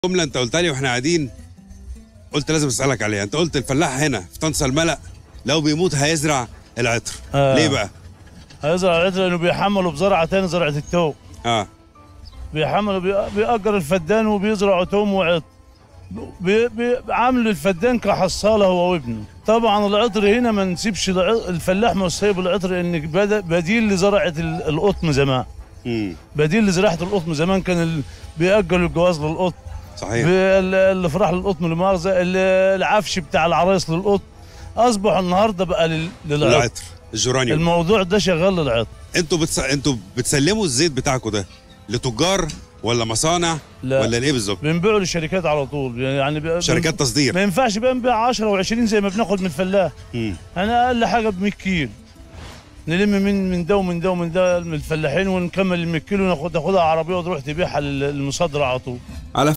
جمله انت قلتها لي واحنا قاعدين قلت لازم اسالك عليها انت قلت الفلاح هنا في طنطا الملأ لو بيموت هيزرع العطر آه. ليه بقى هيزرع العطر لانه بيحملوا بزرعه تاني زرعه التوم اه بيحملوا بي- بيأجر الفدان وبيزرعوا توم وعطر بي- بي- عامل الفدان كحصاله هو وابنه طبعا العطر هنا ما نسيبش الع- الفلاح ما سايب العطر ان بدا بديل لزرعه ال- القطن زمان امم بديل لزراعه القطن زمان كان ال... بيأجلوا الجواز للقطن صحيح بال- الافراح للقطن لمؤاخذه ال- العفش بتاع العرايس للقطن اصبح النهارده بقى لل... للعطر العطر الجورانيوم الموضوع ده شغال للعطر انتوا بتس... انتوا بتسلموا الزيت بتاعكم ده لتجار ولا مصانع لا. ولا لايه بالظبط بنبيعه للشركات على طول يعني بي- شركات تصدير ما ينفعش بقى نبيع 10 و20 زي ما بناخد من الفلاح امم انا اقل حاجه ب 100 كيلو نلم من من ده ومن ده ومن ده من الفلاحين ونكمل ال 100 كيلو ناخد ناخدها عربيه وتروح تبيعها لل- للمصدر على طول على